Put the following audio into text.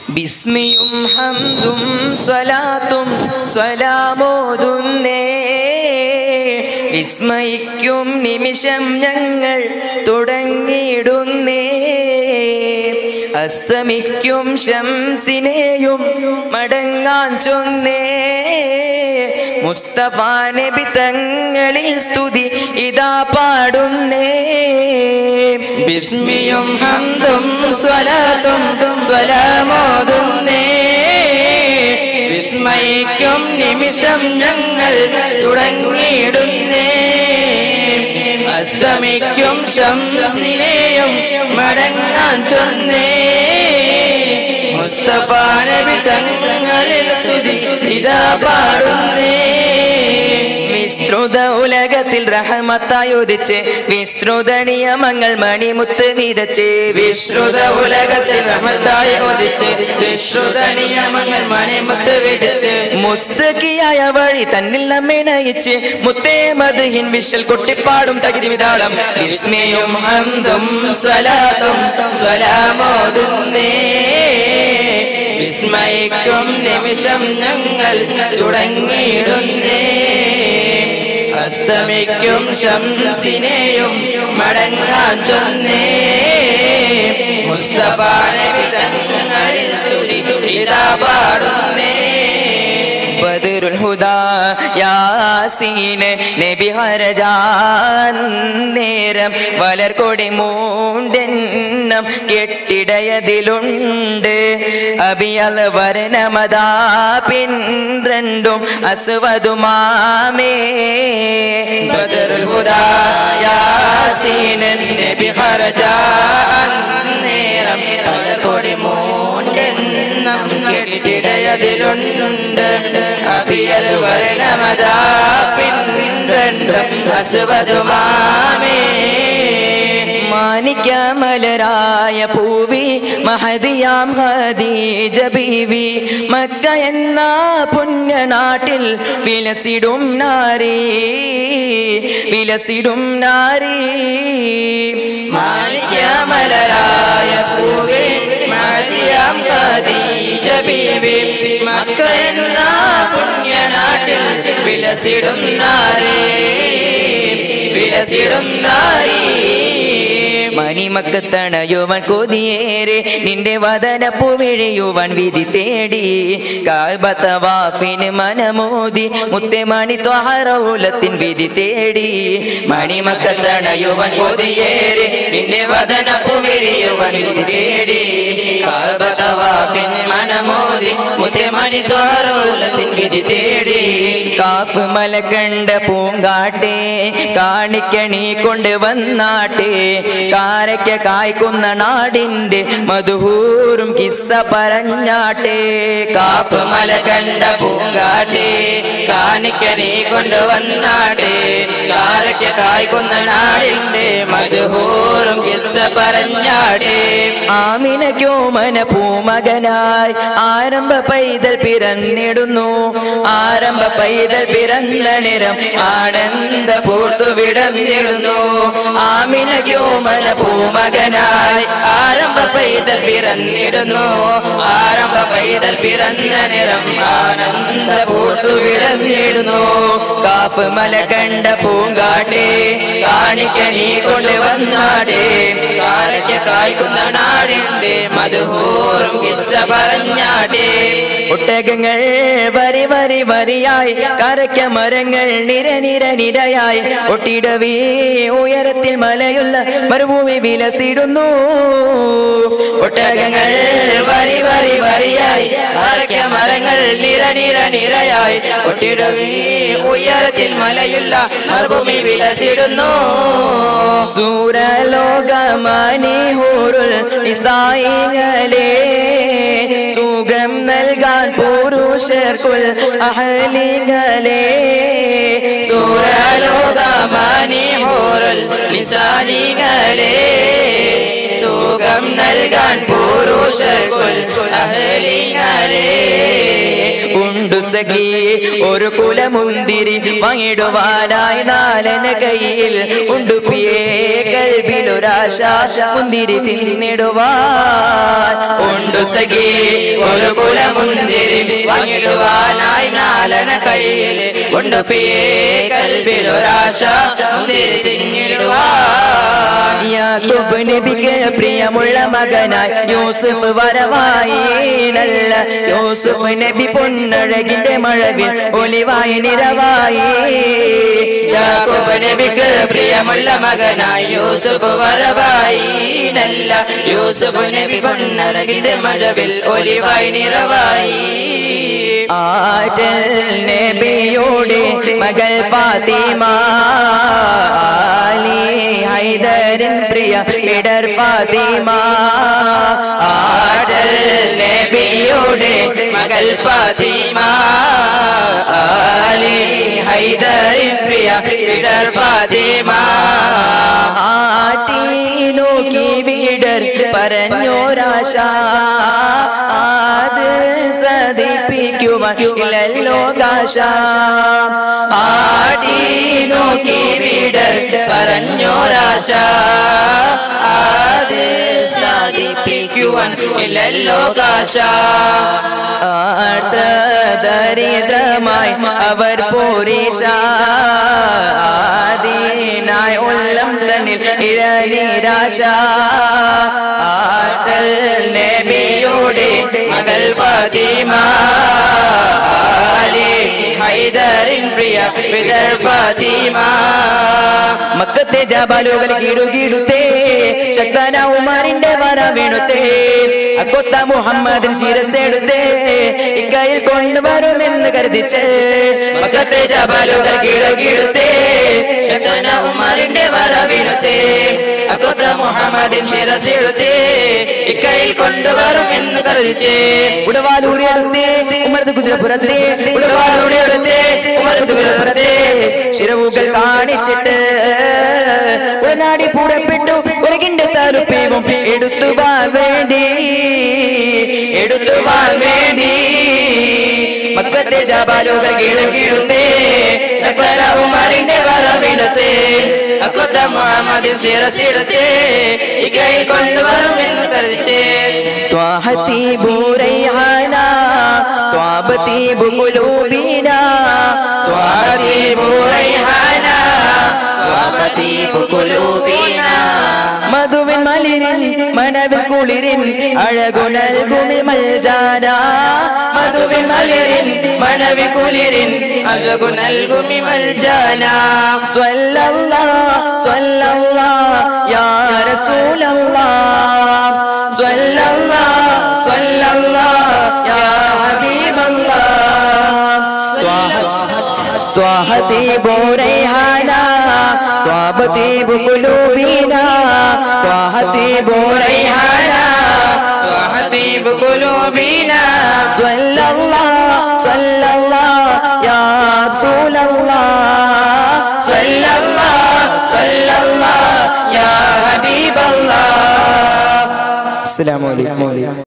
ബിസ്മിയും ഹംദും സ്വലാത്തും സ്വലാമോതുന്നേ വിസ്മയിക്കും നിമിഷം ഞങ്ങൾ തുടങ്ങിയിടുന്നേ അസ്തമിക്കും ശംസിനെയും മടങ്ങാൻ ചൊന്നേ മുസ്തഫ നബി തങ്ങളിൽ സ്തുതി ഇതാ പാടുന്നേ ബിസ്മിയും ഹംദും സ്വലാത്തും സ്വലാമോതുന്നേ വിസ്മയിക്കും നിമിഷം ഞങ്ങൾ തുടങ്ങിയിടുന്നേ അസ്തമിക്കും ശംസിനെയും മടങ്ങാൻ ചൊന്നേ മുസ്തഫ നബി തങ്ങളിൽ സ്തുതി ഇതാ പാടുന്നേ വിസ്തൃത ഉലകത്തിൽ റഹമത്തായി ഉദിച്ച് വിസ്തൃത നിയമങ്ങൾ മണിമുത്ത് വിതച്ച് വിശ്രുത ഉലകത്തിൽ റഹ്മത്തായി ഒതിച്ച് വിശ്രുത നിയമങ്ങൾ മണിമുത്ത് വിധിച്ച് മുസ്തകിയായ വഴി തന്നിൽ നമ്മെ നയിച്ച് മുത്തേ മധുഹിൻ വിശൽ കൊട്ടിപ്പാടും തകിരി വിതാളം വിസ്മയും ഹംദും സ്വലാത്തും സ്വലാമോതുന്നേ വിസ്മയിക്കും നിമിഷം ഞങ്ങൾ തുടങ്ങിയിടുന്നേ അസ്തമിക്കും ശംസിനെയും മടങ്ങാൻ ചൊന്നേ മുസ്തഫ നബി തങ്ങളിൽ സ്തുതി ഇതാ പാടുന്നേ ബദറുൽ ഹുദാ യാസീൻ നബി ഹരജാൻ നേരം വലർകൊടി മൂണ്ടെണ്ണം കെട്ടിടയതിലുണ്ട് അബിയൽ വർണ്ണമതാ പിൻരണ്ടും അസ്വതുമാമേ ബദറുൽ ഹുദാ യാസീൻ നബി ഖർജാൻ നേരം പലകൊടി മൂണ്ടെണ്ണം കെട്ടിടയതിലുണ്ട് അബിയൽ വർണ്ണമതാ പിൻരണ്ടും അസ്വതുമാമേ മാണിക്യമലരായ പൂവി മഹദിയാം ഹദീജ ബീവി മക്ക എന്ന പുണ്യനാട്ടിൽ വിലസിടും നാരി വിലസിടും നാരി മാണിക്യമലരായ പൂവേ മഴയാം ഖദീജ ബീവി മക്ക എന്ന പുണ്യനാട്ടിൽ വിലസിടും നാരേ വിലസിടും നാരീ മണിമക്കത്തണയുവൻ കൊതിയേറെ നിന്റെ വദന പുവിഴയുവൻ വിധി തേടി കാൽബത്തവാഫിന് മനമോദി മുത്തെമണി ത്വഹറൗലത്തിൻ വിധി തേടി മണിമക്കത്തണയുവൻ കൊതിയേറി നിന്റെ വദന പുവിരിയുവൻ വിധി തേടി കാൽബത്തവാഫിൻ മനമോദി മുത്തമണി ത്വറൂലത്തിൻ വിധി തേടി കാഫ് മല കണ്ട പൂങ്കാട്ടെ കാണിക്കണി കൊണ്ട് വന്നാട്ടെ കാരയ്ക്ക കായ്ക്കുന്ന നാടിന്റെ മധുഹൂറും കിസ്സ പറഞ്ഞാട്ടെ കാഫ് മല കണ്ട പൂങ്കാട്ടെ കാണിക്കനെ കൊണ്ടുവന്നാട്ടെ കാരയ്ക്ക കായ്ക്കുന്ന നാടിന്റെ മധുഹൂറും കിസ്സ പറഞ്ഞാട്ടെ ആമിനക്യോമന പൂമകനായി ആരംഭ പൈതൽ പിറന്നിടുന്നു ആരംഭ പൈതൽ പിറന്ന നിരം ആനന്ദ പൂർത്തു വിടന്നിടുന്നു ആമിനക്യോമന പൂമകനായി ആരംഭ പൈതൽ പിറന്നിടുന്നു ആരംഭ പൈതൽ പിറന്ന നിറം ആനന്ദ പൂർത്തു വിടന്നിടുന്നു കാഫ് മല കണ്ട പൂങ്കാട്ടെ കാണിക്കണി കൊണ്ടുവന്നാടേ കാരയ്ക്ക കായ്ക്കുന്ന നാടിന്റെ മധുഹൂറും കിസ്സ പറഞ്ഞാടേ ഒട്ടകങ്ങൾ വരി വരി വരിയായി കരയ്ക്ക മരങ്ങൾ നിര നിര നിരയായി ഒട്ടിടവേ ഉയരത്തിൽ മലയുള്ള മരുഭൂമി വിലസിടുന്നു ഒട്ടകങ്ങൾ വരി വരി വരിയായി അരക്ക മരങ്ങൾ നിര നിര നിരയായി ഒട്ടിടവേ ഉയരത്തിൽ മലയുള്ള മറുഭൂമി വിലസിടുന്നു സൂരലോകമാനി ഹൂറുൽ നിസായികളെ സുഖം നൽകാൻ പുരുഷർക്കുൽ അഹലികളെ സൂരലോകമാനി ഹോറൽ നിസാനികളെ സുഖം നൽകാൻ പുരുഷർക്കുൽ അഹലികളെ ഉണ്ടു സഖി ഒരു കുലമുന്തിരി വാങ്ങിടുവാനായി നാലന കയ്യിൽ ഉണ്ടുപിയേ കൽബിലൊരാശ മുന്തിരി തിന്നിടുവാൻ ഉണ്ടു സഖി ഒരു കുലമുന്തിരി വാങ്ങിടുവാനായി നാലന കയ്യിൽ ഉണ്ട് പിയേ കൽബിലൊരാശ മുന്തിരി തിന്നിടുവാൻ യാക്കൂബ് നബിക്ക് പ്രിയമുള്ള മകനായി യൂസുഫ് വരവായി നല്ല യൂസുഫ് നബി പൊന്നഴകിന്റെ മഴവിൽ ഒലിവായി നിരവായി യാക്കോബ് നബിക്ക് പ്രിയമുള്ള മകനായി യൂസുഫ് വരവായി നല്ല യൂസുഫ് നബി പൊന്നരകിന്റെ മഴവിൽ ഒലിവായി നിറവായി ആറ്റൽ നബിയുടെ മകൾ ഫാത്തിമ ആലി ഹൈദരിൻ പ്രിയ ഇടർ ഫാത്തിമ ആടൽ നബിയുടെ മകൾ ഫാത്തിമ ആലി ഹൈദരിൻ പ്രിയ ഇടർ ഫാത്തിമ ആട്ടി നോക്കി വീടർ പറഞ്ഞോരാശ അത് സതിപ്പിക്കുവാൻ ഇല്ലല്ലോ കാശ ആടി നോക്കി വീടർ പറഞ്ഞോരാശ അത് സാധിപ്പിക്കുവാൻ ഇല്ലല്ലോ കാശ ദരിദ്രമായി അവർ പോരീശ ആദീനായി ഉള്ളം തന്നിൽ ഇരനിരാശ ആട്ടൽ നബിയുടെ മകൾ ഫാത്തിമ ആലി ഹൈദറിൻ പ്രിയ വിദർ ഫാത്തിമ മക്കത്തെ ജബാലുകൾ കീടുകീടുത്തേ ശക്തന ഉമാറിന്റെ വര വീണുത്തേ അക്കൊത്ത മുഹമ്മദിൻ ശിരസെടുത്തേ ഇക്കയിൽ കൊണ്ടുവരുമെന്ന് കരുതിച്ച് മക്കത്തെ ജബലുകൾ കീഴകീടുത്തേ ശക്തന ഉമറിന്റെ വരവിനുത്തേ അക്കൊത്ത മുഹമ്മദിൻ ശിരസിടുത്തേ ഇക്കയിൽ കൊണ്ടുവരും എന്ന് കരുതിച്ചേ ഉടവാലൂരിയെടുത്തേ ഉമർത് കുതിരപ്പുറത്തെ ഉടവാളുടെടുത്തേ ഉമർക്ക് വിരുപ്പുറത്തേ ശിരവുകൾ കാണിച്ചിട്ട് ഉടനാടി പുറപ്പെട്ടു ഉലകിന്റെ തലുപ്പേവും എടുത്തുവാൻ വേണ്ടി എടുത്തുവാൻ വേണ്ടി മക്കത്തെ ജബലുകൾ കീഴകീടുത്തേ സകല ഉമറിന്റെ വരവിനുത്തേ അക്കൊത്ത മുഹമ്മദിൻ ശിരസിടുത്തേ ഇക്കയിൽ കൊണ്ടുവരും എന്ന് കരുതിച്ചേ ത്വാഹത്തി ബൂരൈഹാന ത്വാബത്തി ബുകുലൂബീന وعطيب ريحانا وطيب قلوبنا മധുവിൻ മലിരിൻ മനവിൽ കുളിരിൻ അഴകു നൽകുമി മൽജാന മധുവിൻ മലരിൻ മനവി കുളിരിൻ അഴകു നൽകുമി മൽജാന സ്വല്ലല്ലാ സ്വല്ലല്ലാ യാ റസൂലല്ലാ സ്വല്ലല്ലാ സ്വല്ലല്ലാ യാ ഹബീബല്ലാ സ്വാഹതി ബോരൈഹാന ത്വാബതി ബുകുലൂബീന ത്വാഹതി ബോരൈഹാന وحبيب قلوبنا സ്വല്ലല്ലാ സ്വല്ലല്ലാ യാ റസൂലല്ലാ صلى الله صلى الله يا حبيب الله അസ്സലാമു അലൈക്കും